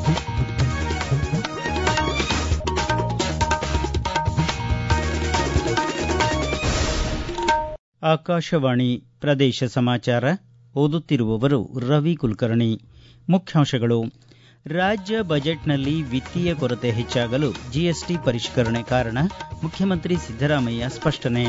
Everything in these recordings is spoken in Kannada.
ಆಕಾಶವಾಣಿ ಪ್ರದೇಶ ಸಮಾಚಾರ ಓದುತ್ತಿರುವವರು ರವಿ ಕುಲಕರ್ಣಿ ಮುಖ್ಯಾಂಶಗಳು ರಾಜ್ಯ ಬಜೆಟ್ನಲ್ಲಿ ವಿತ್ತೀಯ ಕೊರತೆ ಹೆಚ್ಚಾಗಲು ಜಿಎಸ್ಟಿ ಪರಿಷ್ಕರಣೆ ಕಾರಣ ಮುಖ್ಯಮಂತ್ರಿ ಸಿದ್ದರಾಮಯ್ಯ ಸ್ಪಷ್ಟನೆ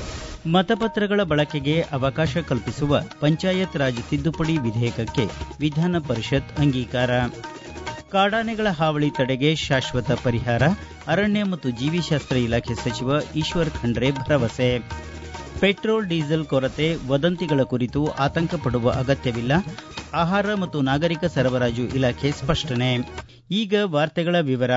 ಮತಪತ್ರಗಳ ಬಳಕೆಗೆ ಅವಕಾಶ ಕಲ್ಪಿಸುವ ಪಂಚಾಯತ್ ರಾಜ್ ತಿದ್ದುಪಡಿ ವಿಧೇಯಕಕ್ಕೆ ವಿಧಾನ ಪರಿಷತ್ ಅಂಗೀಕಾರ ಕಾಡಾನೆಗಳ ಹಾವಳಿ ತಡೆಗೆ ಶಾಶ್ವತ ಪರಿಹಾರ ಅರಣ್ಯ ಮತ್ತು ಜೀವಿಶಾಸ್ತ್ರ ಇಲಾಖೆ ಸಚಿವ ಈಶ್ವರ್ ಖಂಡ್ರೆ ಭರವಸೆ ಪೆಟ್ರೋಲ್ ಡೀಸೆಲ್ ಕೊರತೆ ವದಂತಿಗಳ ಕುರಿತು ಆತಂಕ ಪಡುವ ಅಗತ್ಯವಿಲ್ಲ ಆಹಾರ ಮತ್ತು ನಾಗರಿಕ ಸರಬರಾಜು ಇಲಾಖೆ ಸ್ಪಷ್ಟನೆ ಈಗ ವಾರ್ತೆಗಳ ವಿವರ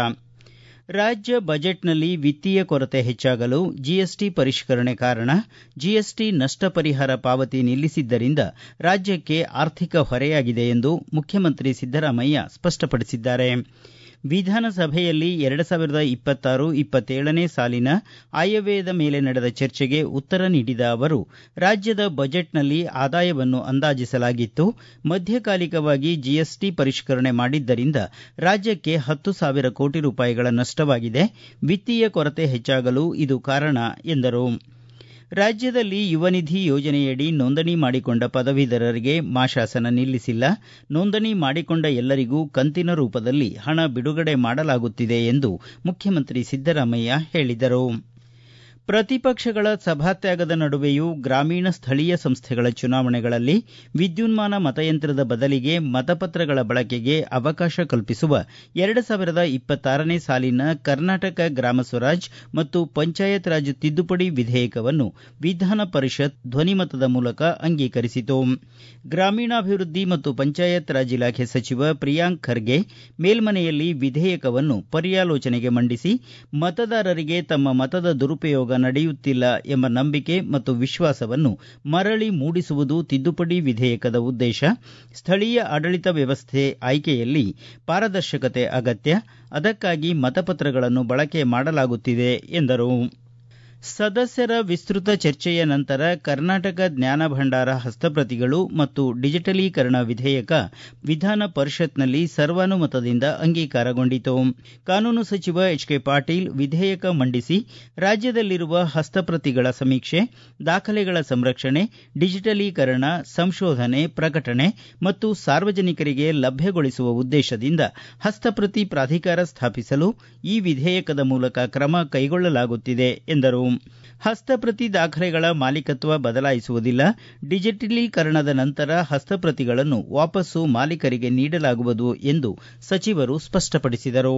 ರಾಜ್ಯ ಬಜೆಟ್ನಲ್ಲಿ ವಿತ್ತೀಯ ಕೊರತೆ ಹೆಚ್ಚಾಗಲು ಜಿಎಸ್ಟಿ ಪರಿಷ್ಕರಣೆ ಕಾರಣ ಜಿಎಸ್ಟಿ ನಷ್ಟ ಪರಿಹಾರ ಪಾವತಿ ನಿಲ್ಲಿಸಿದ್ದರಿಂದ ರಾಜ್ಯಕ್ಕೆ ಆರ್ಥಿಕ ಹೊರೆಯಾಗಿದೆ ಎಂದು ಮುಖ್ಯಮಂತ್ರಿ ಸಿದ್ದರಾಮಯ್ಯ ಸ್ಪಷ್ಟಪಡಿಸಿದ್ದಾರೆ ವಿಧಾನಸಭೆಯಲ್ಲಿ ಎರಡು ಸಾವಿರದ ಇಪ್ಪತ್ತಾರು ಇಪ್ಪತ್ತೇಳನೇ ಸಾಲಿನ ಆಯವ್ಯಯದ ಮೇಲೆ ನಡೆದ ಚರ್ಚೆಗೆ ಉತ್ತರ ನೀಡಿದ ಅವರು ರಾಜ್ಯದ ಬಜೆಟ್ನಲ್ಲಿ ಆದಾಯವನ್ನು ಅಂದಾಜಿಸಲಾಗಿತ್ತು ಮಧ್ಯಕಾಲಿಕವಾಗಿ ಜಿಎಸ್ಟಿ ಪರಿಷ್ಕರಣೆ ಮಾಡಿದ್ದರಿಂದ ರಾಜ್ಯಕ್ಕೆ ಹತ್ತು ಸಾವಿರ ಕೋಟಿ ರೂಪಾಯಿಗಳ ನಷ್ಟವಾಗಿದೆ ವಿತ್ತೀಯ ಕೊರತೆ ಹೆಚ್ಚಾಗಲು ಇದು ಕಾರಣ ಎಂದರು ರಾಜ್ಯದಲ್ಲಿ ಯುವ ನಿಧಿ ಯೋಜನೆಯಡಿ ನೋಂದಣಿ ಮಾಡಿಕೊಂಡ ಪದವೀಧರರಿಗೆ ಮಾಶಾಸನ ನಿಲ್ಲಿಸಿಲ್ಲ ನೋಂದಣಿ ಮಾಡಿಕೊಂಡ ಎಲ್ಲರಿಗೂ ಕಂತಿನ ರೂಪದಲ್ಲಿ ಹಣ ಬಿಡುಗಡೆ ಮಾಡಲಾಗುತ್ತಿದೆ ಎಂದು ಮುಖ್ಯಮಂತ್ರಿ ಸಿದ್ದರಾಮಯ್ಯ ಹೇಳಿದರು ಪ್ರತಿಪಕ್ಷಗಳ ಸಭಾತ್ಯಾಗದ ನಡುವೆಯೂ ಗ್ರಾಮೀಣ ಸ್ಥಳೀಯ ಸಂಸ್ಥೆಗಳ ಚುನಾವಣೆಗಳಲ್ಲಿ ವಿದ್ಯುನ್ಮಾನ ಮತಯಂತ್ರದ ಬದಲಿಗೆ ಮತಪತ್ರಗಳ ಬಳಕೆಗೆ ಅವಕಾಶ ಕಲ್ಪಿಸುವ ಎರಡು ಸಾವಿರದ ಇಪ್ಪತ್ತಾರನೇ ಸಾಲಿನ ಕರ್ನಾಟಕ ಗ್ರಾಮ ಸ್ವರಾಜ್ ಮತ್ತು ಪಂಚಾಯತ್ ರಾಜ್ ತಿದ್ದುಪಡಿ ವಿಧೇಯಕವನ್ನು ವಿಧಾನ ಪರಿಷತ್ ಧ್ವನಿಮತದ ಮೂಲಕ ಅಂಗೀಕರಿಸಿತು ಗ್ರಾಮೀಣಾಭಿವೃದ್ಧಿ ಮತ್ತು ಪಂಚಾಯತ್ ರಾಜ್ ಇಲಾಖೆ ಸಚಿವ ಪ್ರಿಯಾಂಕ್ ಖರ್ಗೆ ಮೇಲ್ಮನೆಯಲ್ಲಿ ವಿಧೇಯಕವನ್ನು ಪರ್ಯಾಲೋಚನೆಗೆ ಮಂಡಿಸಿ ಮತದಾರರಿಗೆ ತಮ್ಮ ಮತದ ದುರುಪಯೋಗ ನಡೆಯುತ್ತಿಲ್ಲ ಎಂಬ ನಂಬಿಕೆ ಮತ್ತು ವಿಶ್ವಾಸವನ್ನು ಮರಳಿ ಮೂಡಿಸುವುದು ತಿದ್ದುಪಡಿ ವಿಧೇಯಕದ ಉದ್ದೇಶ ಸ್ಥಳೀಯ ಆಡಳಿತ ವ್ಯವಸ್ಥೆ ಆಯ್ಕೆಯಲ್ಲಿ ಪಾರದರ್ಶಕತೆ ಅಗತ್ಯ ಅದಕ್ಕಾಗಿ ಮತಪತ್ರಗಳನ್ನು ಬಳಕೆ ಮಾಡಲಾಗುತ್ತಿದೆ ಎಂದರು ಸದಸ್ಯರ ವಿಸ್ತೃತ ಚರ್ಚೆಯ ನಂತರ ಕರ್ನಾಟಕ ಜ್ಞಾನ ಭಂಡಾರ ಹಸ್ತಪ್ರತಿಗಳು ಮತ್ತು ಡಿಜಿಟಲೀಕರಣ ವಿಧೇಯಕ ವಿಧಾನ ಪರಿಷತ್ನಲ್ಲಿ ಸರ್ವಾನುಮತದಿಂದ ಅಂಗೀಕಾರಗೊಂಡಿತು ಕಾನೂನು ಸಚಿವ ಎಚ್ ಕೆ ಪಾಟೀಲ್ ವಿಧೇಯಕ ಮಂಡಿಸಿ ರಾಜ್ಯದಲ್ಲಿರುವ ಹಸ್ತಪ್ರತಿಗಳ ಸಮೀಕ್ಷೆ ದಾಖಲೆಗಳ ಸಂರಕ್ಷಣೆ ಡಿಜಿಟಲೀಕರಣ ಸಂಶೋಧನೆ ಪ್ರಕಟಣೆ ಮತ್ತು ಸಾರ್ವಜನಿಕರಿಗೆ ಲಭ್ಯಗೊಳಿಸುವ ಉದ್ದೇಶದಿಂದ ಹಸ್ತಪ್ರತಿ ಪ್ರಾಧಿಕಾರ ಸ್ಥಾಪಿಸಲು ಈ ವಿಧೇಯಕದ ಮೂಲಕ ಕ್ರಮ ಕೈಗೊಳ್ಳಲಾಗುತ್ತಿದೆ ಎಂದರು ಹಸ್ತಪ್ರತಿ ದಾಖಲೆಗಳ ಮಾಲೀಕತ್ವ ಬದಲಾಯಿಸುವುದಿಲ್ಲ ಡಿಜಿಟಲೀಕರಣದ ನಂತರ ಹಸ್ತಪ್ರತಿಗಳನ್ನು ವಾಪಸ್ಸು ಮಾಲೀಕರಿಗೆ ನೀಡಲಾಗುವುದು ಎಂದು ಸಚಿವರು ಸ್ಪಷ್ಟಪಡಿಸಿದರು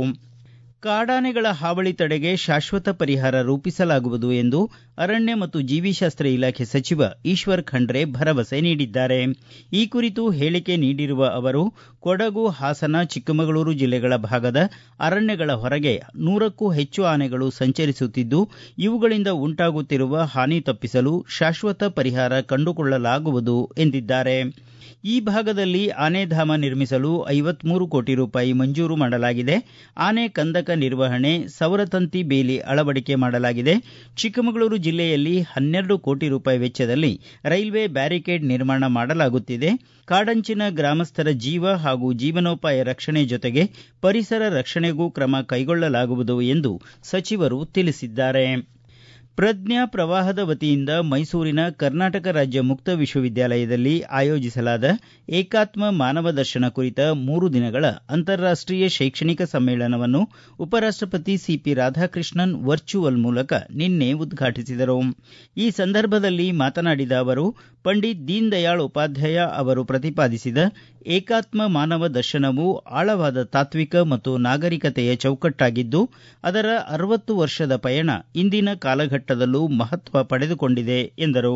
ಕಾಡಾನೆಗಳ ಹಾವಳಿ ತಡೆಗೆ ಶಾಶ್ವತ ಪರಿಹಾರ ರೂಪಿಸಲಾಗುವುದು ಎಂದು ಅರಣ್ಯ ಮತ್ತು ಜೀವಿಶಾಸ್ತ್ರ ಇಲಾಖೆ ಸಚಿವ ಈಶ್ವರ್ ಖಂಡ್ರೆ ಭರವಸೆ ನೀಡಿದ್ದಾರೆ ಈ ಕುರಿತು ಹೇಳಿಕೆ ನೀಡಿರುವ ಅವರು ಕೊಡಗು ಹಾಸನ ಚಿಕ್ಕಮಗಳೂರು ಜಿಲ್ಲೆಗಳ ಭಾಗದ ಅರಣ್ಯಗಳ ಹೊರಗೆ ನೂರಕ್ಕೂ ಹೆಚ್ಚು ಆನೆಗಳು ಸಂಚರಿಸುತ್ತಿದ್ದು ಇವುಗಳಿಂದ ಉಂಟಾಗುತ್ತಿರುವ ಹಾನಿ ತಪ್ಪಿಸಲು ಶಾಶ್ವತ ಪರಿಹಾರ ಕಂಡುಕೊಳ್ಳಲಾಗುವುದು ಎಂದಿದ್ದಾರೆ ಈ ಭಾಗದಲ್ಲಿ ಆನೆಧಾಮ ನಿರ್ಮಿಸಲು ಐವತ್ಮೂರು ಕೋಟಿ ರೂಪಾಯಿ ಮಂಜೂರು ಮಾಡಲಾಗಿದೆ ಆನೆ ಕಂದಕ ನಿರ್ವಹಣೆ ಸೌರತಂತಿ ಬೇಲಿ ಅಳವಡಿಕೆ ಮಾಡಲಾಗಿದೆ ಚಿಕ್ಕಮಗಳೂರು ಜಿಲ್ಲೆಯಲ್ಲಿ ಹನ್ನೆರಡು ಕೋಟಿ ರೂಪಾಯಿ ವೆಚ್ಚದಲ್ಲಿ ರೈಲ್ವೆ ಬ್ಯಾರಿಕೇಡ್ ನಿರ್ಮಾಣ ಮಾಡಲಾಗುತ್ತಿದೆ ಕಾಡಂಚಿನ ಗ್ರಾಮಸ್ಥರ ಜೀವ ಹಾಗೂ ಜೀವನೋಪಾಯ ರಕ್ಷಣೆ ಜೊತೆಗೆ ಪರಿಸರ ರಕ್ಷಣೆಗೂ ಕ್ರಮ ಕೈಗೊಳ್ಳಲಾಗುವುದು ಎಂದು ಸಚಿವರು ತಿಳಿಸಿದ್ದಾರೆ ಪ್ರಜ್ಞಾ ಪ್ರವಾಹದ ವತಿಯಿಂದ ಮೈಸೂರಿನ ಕರ್ನಾಟಕ ರಾಜ್ಯ ಮುಕ್ತ ವಿಶ್ವವಿದ್ಯಾಲಯದಲ್ಲಿ ಆಯೋಜಿಸಲಾದ ಏಕಾತ್ಮ ಮಾನವ ದರ್ಶನ ಕುರಿತ ಮೂರು ದಿನಗಳ ಅಂತಾರಾಷ್ಟೀಯ ಶೈಕ್ಷಣಿಕ ಸಮ್ಮೇಳನವನ್ನು ಉಪರಾಷ್ಟಪತಿ ಸಿಪಿ ರಾಧಾಕೃಷ್ಣನ್ ವರ್ಚುವಲ್ ಮೂಲಕ ನಿನ್ನೆ ಉದ್ಘಾಟಿಸಿದರು ಈ ಸಂದರ್ಭದಲ್ಲಿ ಮಾತನಾಡಿದ ಅವರು ಪಂಡಿತ್ ದೀನ್ ದಯಾಳ್ ಉಪಾಧ್ಯಾಯ ಅವರು ಪ್ರತಿಪಾದಿಸಿದ ಏಕಾತ್ಮ ಮಾನವ ದರ್ಶನವು ಆಳವಾದ ತಾತ್ವಿಕ ಮತ್ತು ನಾಗರಿಕತೆಯ ಚೌಕಟ್ಟಾಗಿದ್ದು ಅದರ ಅರವತ್ತು ವರ್ಷದ ಪಯಣ ಇಂದಿನ ಕಾಲಘಟ್ಟದಲ್ಲೂ ಮಹತ್ವ ಪಡೆದುಕೊಂಡಿದೆ ಎಂದರು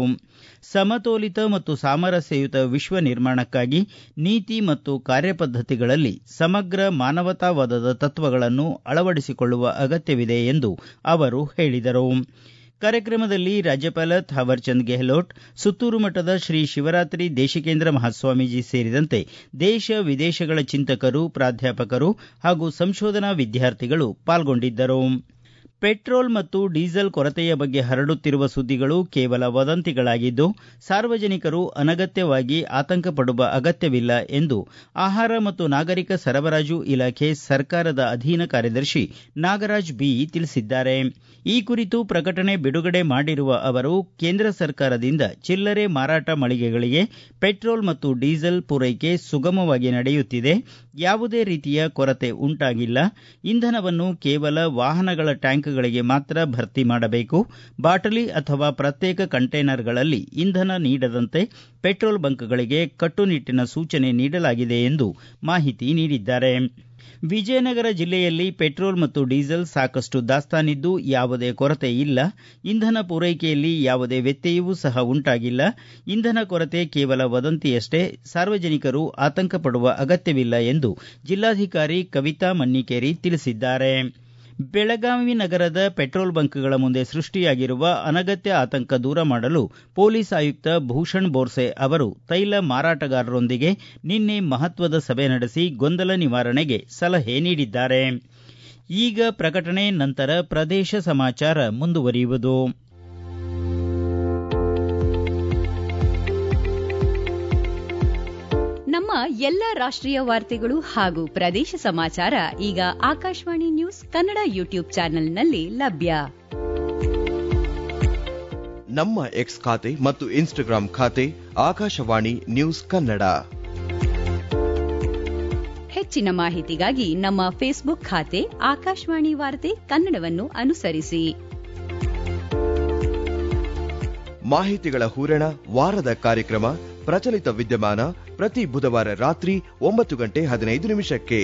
ಸಮತೋಲಿತ ಮತ್ತು ಸಾಮರಸ್ಯಯುತ ವಿಶ್ವ ನಿರ್ಮಾಣಕ್ಕಾಗಿ ನೀತಿ ಮತ್ತು ಕಾರ್ಯಪದ್ಧತಿಗಳಲ್ಲಿ ಸಮಗ್ರ ಮಾನವತಾವಾದದ ತತ್ವಗಳನ್ನು ಅಳವಡಿಸಿಕೊಳ್ಳುವ ಅಗತ್ಯವಿದೆ ಎಂದು ಅವರು ಹೇಳಿದರು ಕಾರ್ಯಕ್ರಮದಲ್ಲಿ ರಾಜ್ಯಪಾಲ ಥಾವರ್ಚಂದ್ ಗೆಹ್ಲೋಟ್ ಸುತ್ತೂರು ಮಠದ ಶ್ರೀ ಶಿವರಾತ್ರಿ ದೇಶಿಕೇಂದ್ರ ಮಹಾಸ್ವಾಮೀಜಿ ಸೇರಿದಂತೆ ದೇಶ ವಿದೇಶಗಳ ಚಿಂತಕರು ಪ್ರಾಧ್ಯಾಪಕರು ಹಾಗೂ ಸಂಶೋಧನಾ ವಿದ್ಯಾರ್ಥಿಗಳು ಪಾಲ್ಗೊಂಡಿದ್ದರು ಪೆಟ್ರೋಲ್ ಮತ್ತು ಡೀಸೆಲ್ ಕೊರತೆಯ ಬಗ್ಗೆ ಹರಡುತ್ತಿರುವ ಸುದ್ದಿಗಳು ಕೇವಲ ವದಂತಿಗಳಾಗಿದ್ದು ಸಾರ್ವಜನಿಕರು ಅನಗತ್ಯವಾಗಿ ಆತಂಕ ಪಡುವ ಅಗತ್ಯವಿಲ್ಲ ಎಂದು ಆಹಾರ ಮತ್ತು ನಾಗರಿಕ ಸರಬರಾಜು ಇಲಾಖೆ ಸರ್ಕಾರದ ಅಧೀನ ಕಾರ್ಯದರ್ಶಿ ನಾಗರಾಜ್ ಬಿ ತಿಳಿಸಿದ್ದಾರೆ ಈ ಕುರಿತು ಪ್ರಕಟಣೆ ಬಿಡುಗಡೆ ಮಾಡಿರುವ ಅವರು ಕೇಂದ್ರ ಸರ್ಕಾರದಿಂದ ಚಿಲ್ಲರೆ ಮಾರಾಟ ಮಳಿಗೆಗಳಿಗೆ ಪೆಟ್ರೋಲ್ ಮತ್ತು ಡೀಸೆಲ್ ಪೂರೈಕೆ ಸುಗಮವಾಗಿ ನಡೆಯುತ್ತಿದೆ ಯಾವುದೇ ರೀತಿಯ ಕೊರತೆ ಉಂಟಾಗಿಲ್ಲ ಇಂಧನವನ್ನು ಕೇವಲ ವಾಹನಗಳ ಟ್ಯಾಂಕ್ಗಳಿಗೆ ಮಾತ್ರ ಭರ್ತಿ ಮಾಡಬೇಕು ಬಾಟಲಿ ಅಥವಾ ಪ್ರತ್ಯೇಕ ಕಂಟೈನರ್ಗಳಲ್ಲಿ ಇಂಧನ ನೀಡದಂತೆ ಪೆಟ್ರೋಲ್ ಬಂಕ್ಗಳಿಗೆ ಕಟ್ಟುನಿಟ್ಟಿನ ಸೂಚನೆ ನೀಡಲಾಗಿದೆ ಎಂದು ಮಾಹಿತಿ ನೀಡಿದ್ದಾರೆ ವಿಜಯನಗರ ಜಿಲ್ಲೆಯಲ್ಲಿ ಪೆಟ್ರೋಲ್ ಮತ್ತು ಡೀಸೆಲ್ ಸಾಕಷ್ಟು ದಾಸ್ತಾನಿದ್ದು ಯಾವುದೇ ಕೊರತೆ ಇಲ್ಲ ಇಂಧನ ಪೂರೈಕೆಯಲ್ಲಿ ಯಾವುದೇ ವ್ಯತ್ಯಯವೂ ಸಹ ಉಂಟಾಗಿಲ್ಲ ಇಂಧನ ಕೊರತೆ ಕೇವಲ ವದಂತಿಯಷ್ಟೇ ಸಾರ್ವಜನಿಕರು ಆತಂಕ ಪಡುವ ಅಗತ್ಯವಿಲ್ಲ ಎಂದು ಜಿಲ್ಲಾಧಿಕಾರಿ ಕವಿತಾ ಮನ್ನಿಕೇರಿ ತಿಳಿಸಿದ್ದಾರೆ ಬೆಳಗಾವಿ ನಗರದ ಪೆಟ್ರೋಲ್ ಬಂಕ್ಗಳ ಮುಂದೆ ಸೃಷ್ಟಿಯಾಗಿರುವ ಅನಗತ್ಯ ಆತಂಕ ದೂರ ಮಾಡಲು ಪೊಲೀಸ್ ಆಯುಕ್ತ ಭೂಷಣ್ ಬೋರ್ಸೆ ಅವರು ತೈಲ ಮಾರಾಟಗಾರರೊಂದಿಗೆ ನಿನ್ನೆ ಮಹತ್ವದ ಸಭೆ ನಡೆಸಿ ಗೊಂದಲ ನಿವಾರಣೆಗೆ ಸಲಹೆ ನೀಡಿದ್ದಾರೆ ಈಗ ಪ್ರಕಟಣೆ ನಂತರ ಪ್ರದೇಶ ಸಮಾಚಾರ ಮುಂದುವರಿಯುವುದು ನಮ್ಮ ಎಲ್ಲ ರಾಷ್ಟ್ರೀಯ ವಾರ್ತೆಗಳು ಹಾಗೂ ಪ್ರದೇಶ ಸಮಾಚಾರ ಈಗ ಆಕಾಶವಾಣಿ ನ್ಯೂಸ್ ಕನ್ನಡ ಯೂಟ್ಯೂಬ್ ಚಾನೆಲ್ನಲ್ಲಿ ಲಭ್ಯ ನಮ್ಮ ಎಕ್ಸ್ ಖಾತೆ ಮತ್ತು ಇನ್ಸ್ಟಾಗ್ರಾಂ ಖಾತೆ ಆಕಾಶವಾಣಿ ನ್ಯೂಸ್ ಕನ್ನಡ ಹೆಚ್ಚಿನ ಮಾಹಿತಿಗಾಗಿ ನಮ್ಮ ಫೇಸ್ಬುಕ್ ಖಾತೆ ಆಕಾಶವಾಣಿ ವಾರ್ತೆ ಕನ್ನಡವನ್ನು ಅನುಸರಿಸಿ ಮಾಹಿತಿಗಳ ಹೂರಣ ವಾರದ ಕಾರ್ಯಕ್ರಮ ಪ್ರಚಲಿತ ವಿದ್ಯಮಾನ ಪ್ರತಿ ಬುಧವಾರ ರಾತ್ರಿ ಒಂಬತ್ತು ಗಂಟೆ ಹದಿನೈದು ನಿಮಿಷಕ್ಕೆ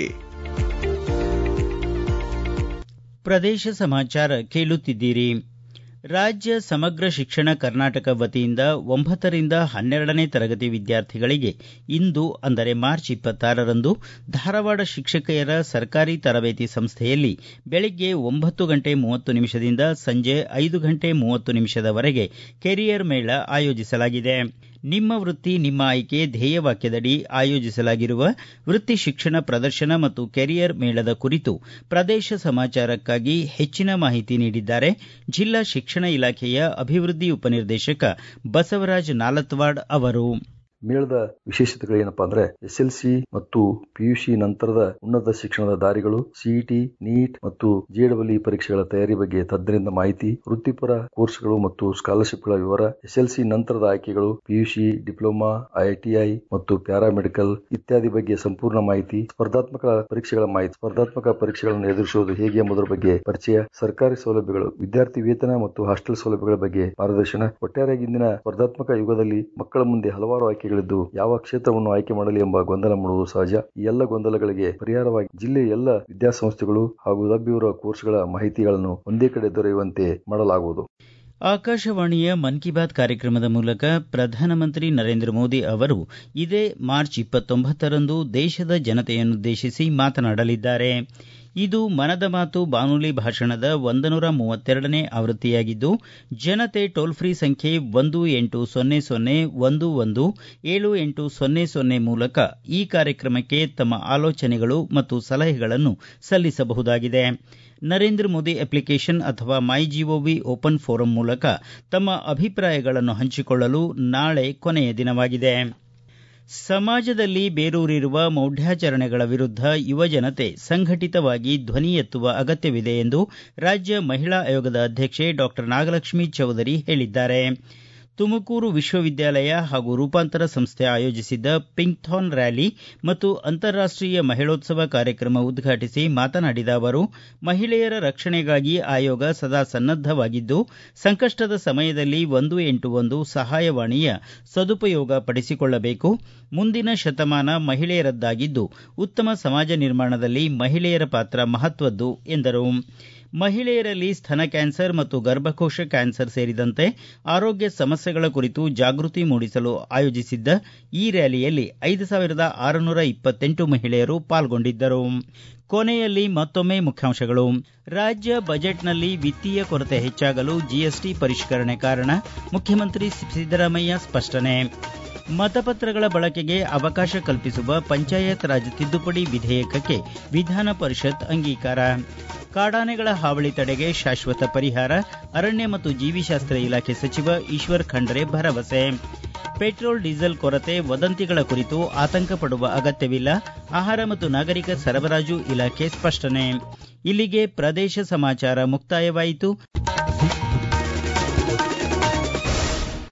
ಪ್ರದೇಶ ಸಮಾಚಾರ ಕೇಳುತ್ತಿದ್ದೀರಿ ರಾಜ್ಯ ಸಮಗ್ರ ಶಿಕ್ಷಣ ಕರ್ನಾಟಕ ವತಿಯಿಂದ ಒಂಬತ್ತರಿಂದ ಹನ್ನೆರಡನೇ ತರಗತಿ ವಿದ್ಯಾರ್ಥಿಗಳಿಗೆ ಇಂದು ಅಂದರೆ ಮಾರ್ಚ್ ಇಪ್ಪತ್ತಾರರಂದು ಧಾರವಾಡ ಶಿಕ್ಷಕಿಯರ ಸರ್ಕಾರಿ ತರಬೇತಿ ಸಂಸ್ಥೆಯಲ್ಲಿ ಬೆಳಗ್ಗೆ ಒಂಬತ್ತು ಗಂಟೆ ಮೂವತ್ತು ನಿಮಿಷದಿಂದ ಸಂಜೆ ಐದು ಗಂಟೆ ಮೂವತ್ತು ನಿಮಿಷದವರೆಗೆ ಕೆರಿಯರ್ ಮೇಳ ಆಯೋಜಿಸಲಾಗಿದೆ ನಿಮ್ಮ ವೃತ್ತಿ ನಿಮ್ಮ ಆಯ್ಕೆ ಧ್ಯೇಯವಾಕ್ಯದಡಿ ಆಯೋಜಿಸಲಾಗಿರುವ ವೃತ್ತಿ ಶಿಕ್ಷಣ ಪ್ರದರ್ಶನ ಮತ್ತು ಕೆರಿಯರ್ ಮೇಳದ ಕುರಿತು ಪ್ರದೇಶ ಸಮಾಚಾರಕ್ಕಾಗಿ ಹೆಚ್ಚಿನ ಮಾಹಿತಿ ನೀಡಿದ್ದಾರೆ ಜಿಲ್ಲಾ ಶಿಕ್ಷಣ ಇಲಾಖೆಯ ಅಭಿವೃದ್ಧಿ ಉಪನಿರ್ದೇಶಕ ಬಸವರಾಜ ನಾಲತ್ವಾಡ್ ಅವರು ಮೇಳದ ವಿಶೇಷತೆಗಳು ಏನಪ್ಪಾ ಅಂದ್ರೆ ಎಸ್ಎಲ್ಸಿ ಮತ್ತು ಪಿಯುಸಿ ನಂತರದ ಉನ್ನತ ಶಿಕ್ಷಣದ ದಾರಿಗಳು ಸಿಇಟಿ ನೀಟ್ ಮತ್ತು ಜೆಡಬ್ಲ್ಇ ಪರೀಕ್ಷೆಗಳ ತಯಾರಿ ಬಗ್ಗೆ ತಜ್ಞರಿಂದ ಮಾಹಿತಿ ವೃತ್ತಿಪರ ಕೋರ್ಸ್ಗಳು ಮತ್ತು ಸ್ಕಾಲರ್ಶಿಪ್ಗಳ ವಿವರ ಎಸ್ಎಲ್ಸಿ ನಂತರದ ಆಯ್ಕೆಗಳು ಪಿಯುಸಿ ಡಿಪ್ಲೊಮಾ ಐಟಿಐ ಮತ್ತು ಪ್ಯಾರಾಮೆಡಿಕಲ್ ಇತ್ಯಾದಿ ಬಗ್ಗೆ ಸಂಪೂರ್ಣ ಮಾಹಿತಿ ಸ್ಪರ್ಧಾತ್ಮಕ ಪರೀಕ್ಷೆಗಳ ಮಾಹಿತಿ ಸ್ಪರ್ಧಾತ್ಮಕ ಪರೀಕ್ಷೆಗಳನ್ನು ಎದುರಿಸುವುದು ಹೇಗೆ ಎಂಬುದರ ಬಗ್ಗೆ ಪರಿಚಯ ಸರ್ಕಾರಿ ಸೌಲಭ್ಯಗಳು ವಿದ್ಯಾರ್ಥಿ ವೇತನ ಮತ್ತು ಹಾಸ್ಟೆಲ್ ಸೌಲಭ್ಯಗಳ ಬಗ್ಗೆ ಮಾರ್ಗದರ್ಶನ ಒಟ್ಟಾರೆಯಾಗಿ ಇಂದಿನ ಸ್ಪರ್ಧಾತ್ಮಕ ಯುಗದಲ್ಲಿ ಮಕ್ಕಳ ಮುಂದೆ ಹಲವಾರು ಆಯ್ಕೆಗಳಿದ್ದು ಯಾವ ಕ್ಷೇತ್ರವನ್ನು ಆಯ್ಕೆ ಮಾಡಲಿ ಎಂಬ ಗೊಂದಲ ಮೂಡುವುದು ಸಹಜ ಈ ಎಲ್ಲ ಗೊಂದಲಗಳಿಗೆ ಪರಿಹಾರವಾಗಿ ಜಿಲ್ಲೆಯ ಎಲ್ಲ ವಿದ್ಯಾಸಂಸ್ಥೆಗಳು ಹಾಗೂ ಲಭ್ಯವಿರುವ ಕೋರ್ಸ್ಗಳ ಮಾಹಿತಿಗಳನ್ನು ಒಂದೇ ಕಡೆ ದೊರೆಯುವಂತೆ ಮಾಡಲಾಗುವುದು ಆಕಾಶವಾಣಿಯ ಮನ್ ಕಿ ಬಾತ್ ಕಾರ್ಯಕ್ರಮದ ಮೂಲಕ ಪ್ರಧಾನಮಂತ್ರಿ ನರೇಂದ್ರ ಮೋದಿ ಅವರು ಇದೇ ಮಾರ್ಚ್ ಇಪ್ಪತ್ತೊಂಬತ್ತರಂದು ದೇಶದ ಜನತೆಯನ್ನುದ್ದೇಶಿಸಿ ಮಾತನಾಡಲಿದ್ದಾರೆ ಇದು ಮನದ ಮಾತು ಬಾನುಲಿ ಭಾಷಣದ ಒಂದನೂರ ಮೂವತ್ತೆರಡನೇ ಆವೃತ್ತಿಯಾಗಿದ್ದು ಜನತೆ ಟೋಲ್ ಫ್ರೀ ಸಂಖ್ಯೆ ಒಂದು ಎಂಟು ಸೊನ್ನೆ ಸೊನ್ನೆ ಒಂದು ಒಂದು ಏಳು ಎಂಟು ಸೊನ್ನೆ ಸೊನ್ನೆ ಮೂಲಕ ಈ ಕಾರ್ಯಕ್ರಮಕ್ಕೆ ತಮ್ಮ ಆಲೋಚನೆಗಳು ಮತ್ತು ಸಲಹೆಗಳನ್ನು ಸಲ್ಲಿಸಬಹುದಾಗಿದೆ ನರೇಂದ್ರ ಮೋದಿ ಅಪ್ಲಿಕೇಶನ್ ಅಥವಾ ಮೈ ಜಿಒವಿ ಓಪನ್ ಫೋರಂ ಮೂಲಕ ತಮ್ಮ ಅಭಿಪ್ರಾಯಗಳನ್ನು ಹಂಚಿಕೊಳ್ಳಲು ನಾಳೆ ಕೊನೆಯ ದಿನವಾಗಿದೆ ಸಮಾಜದಲ್ಲಿ ಬೇರೂರಿರುವ ಮೌಢ್ಯಾಚರಣೆಗಳ ವಿರುದ್ಧ ಯುವಜನತೆ ಸಂಘಟಿತವಾಗಿ ಧ್ವನಿ ಎತ್ತುವ ಅಗತ್ಯವಿದೆ ಎಂದು ರಾಜ್ಯ ಮಹಿಳಾ ಆಯೋಗದ ಅಧ್ಯಕ್ಷೆ ಡಾಕ್ಟರ್ ನಾಗಲಕ್ಷ್ಮಿ ಚೌಧರಿ ಹೇಳಿದ್ದಾರೆ ತುಮಕೂರು ವಿಶ್ವವಿದ್ಯಾಲಯ ಹಾಗೂ ರೂಪಾಂತರ ಸಂಸ್ಥೆ ಆಯೋಜಿಸಿದ್ದ ಪಿಂಕ್ಥಾನ್ ರ್ಯಾಲಿ ಮತ್ತು ಅಂತಾರಾಷ್ಟೀಯ ಮಹಿಳೋತ್ಸವ ಕಾರ್ಯಕ್ರಮ ಉದ್ಘಾಟಿಸಿ ಮಾತನಾಡಿದ ಅವರು ಮಹಿಳೆಯರ ರಕ್ಷಣೆಗಾಗಿ ಆಯೋಗ ಸದಾ ಸನ್ನದ್ದವಾಗಿದ್ದು ಸಂಕಷ್ಟದ ಸಮಯದಲ್ಲಿ ಒಂದು ಎಂಟು ಒಂದು ಸಹಾಯವಾಣಿಯ ಸದುಪಯೋಗ ಪಡಿಸಿಕೊಳ್ಳಬೇಕು ಮುಂದಿನ ಶತಮಾನ ಮಹಿಳೆಯರದ್ದಾಗಿದ್ದು ಉತ್ತಮ ಸಮಾಜ ನಿರ್ಮಾಣದಲ್ಲಿ ಮಹಿಳೆಯರ ಪಾತ್ರ ಮಹತ್ವದ್ದು ಎಂದರು ಮಹಿಳೆಯರಲ್ಲಿ ಸ್ತನ ಕ್ಯಾನ್ಸರ್ ಮತ್ತು ಗರ್ಭಕೋಶ ಕ್ಯಾನ್ಸರ್ ಸೇರಿದಂತೆ ಆರೋಗ್ಯ ಸಮಸ್ಯೆಗಳ ಕುರಿತು ಜಾಗೃತಿ ಮೂಡಿಸಲು ಆಯೋಜಿಸಿದ್ದ ಈ ರ್ಯಾಲಿಯಲ್ಲಿ ಐದು ಸಾವಿರದ ಆರುನೂರ ಇಪ್ಪತ್ತೆಂಟು ಮಹಿಳೆಯರು ಪಾಲ್ಗೊಂಡಿದ್ದರು ಕೊನೆಯಲ್ಲಿ ಮತ್ತೊಮ್ಮೆ ಮುಖ್ಯಾಂಶಗಳು ರಾಜ್ಯ ಬಜೆಟ್ನಲ್ಲಿ ವಿತ್ತೀಯ ಕೊರತೆ ಹೆಚ್ಚಾಗಲು ಜಿಎಸ್ಟಿ ಪರಿಷ್ಕರಣೆ ಕಾರಣ ಮುಖ್ಯಮಂತ್ರಿ ಸಿದ್ದರಾಮಯ್ಯ ಸ್ಪಷ್ಟನೆ ಮತಪತ್ರಗಳ ಬಳಕೆಗೆ ಅವಕಾಶ ಕಲ್ಪಿಸುವ ಪಂಚಾಯತ್ ರಾಜ್ ತಿದ್ದುಪಡಿ ವಿಧೇಯಕಕ್ಕೆ ವಿಧಾನ ಪರಿಷತ್ ಅಂಗೀಕಾರ ಕಾಡಾನೆಗಳ ಹಾವಳಿ ತಡೆಗೆ ಶಾಶ್ವತ ಪರಿಹಾರ ಅರಣ್ಯ ಮತ್ತು ಜೀವಿಶಾಸ್ತ್ರ ಇಲಾಖೆ ಸಚಿವ ಈಶ್ವರ್ ಖಂಡ್ರೆ ಭರವಸೆ ಪೆಟ್ರೋಲ್ ಡೀಸೆಲ್ ಕೊರತೆ ವದಂತಿಗಳ ಕುರಿತು ಆತಂಕ ಪಡುವ ಅಗತ್ಯವಿಲ್ಲ ಆಹಾರ ಮತ್ತು ನಾಗರಿಕ ಸರಬರಾಜು ಇಲಾಖೆ ಸ್ಪಷ್ಟನೆ ಇಲ್ಲಿಗೆ ಪ್ರದೇಶ ಸಮಾಚಾರ ಮುಕ್ತಾಯವಾಯಿತು